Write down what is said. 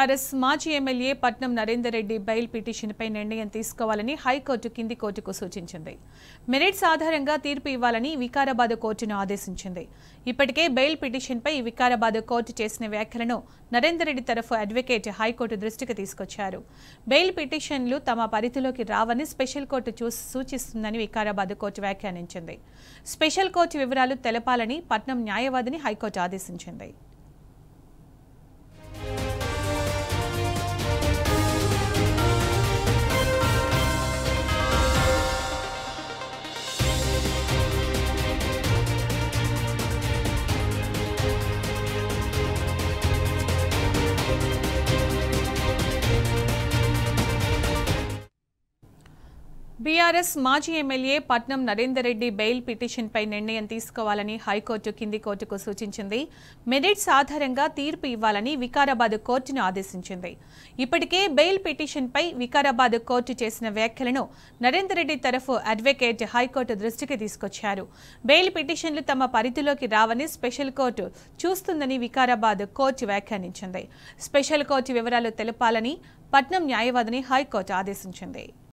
BRS మాజీ MLA Patnam Narender Reddy bail పిటిషన్పై నిర్ణయం తీసుకోవాలని హైకోర్టు కింది కోర్టుకు సూచించింది మెరిట్స్ ఆధారంగా తీర్పు ఇవ్వాలని వికారాబాద్ కోర్టును ఆదేశించింది ఇప్పటికే బెయిల్ పిటిషన్పై వికారాబాద్ కోర్టు చేసిన వ్యాఖ్యలను నరేందర్ రెడ్డి తరఫు అడ్వకేట్ హైకోర్టు దృష్టికి తీసుకొచ్చారు బెయిల్ పిటిషన్లు తమ పరిధిలోకి రావని స్పెషల్ కోర్టు చూ సూచిస్తుందని వికారాబాద్ కోర్టు వ్యాఖ్యానించింది స్పెషల్ కోర్టు వివరాలు తెలపాలని పట్నం న్యాయవాదిని హైకోర్టు ఆదేశించింది బీఆర్ఎస్ మాజీ ఎమ్మెల్యే పట్నం నరేందర్ రెడ్డి బెయిల్ పిటిషన్పై నిర్ణయం తీసుకోవాలని హైకోర్టు కింది కోర్టుకు సూచించింది మెరిట్స్ ఆధారంగా తీర్పు ఇవ్వాలని వికారాబాద్ కోర్టును ఆదేశించింది ఇప్పటికే బెయిల్ పిటిషన్పై వికారాబాద్ కోర్టు చేసిన వ్యాఖ్యలను నరేందర్ రెడ్డి తరఫు అడ్వకేట్ హైకోర్టు దృష్టికి తీసుకొచ్చారు బెయిల్ పిటిషన్లు తమ పరిధిలోకి రావని స్పెషల్ కోర్టు చూస్తుందని వికారాబాద్ కోర్టు వ్యాఖ్యానించింది స్పెషల్ కోర్టు వివరాలు తెలపాలని పట్నం న్యాయవాదిని హైకోర్టు ఆదేశించింది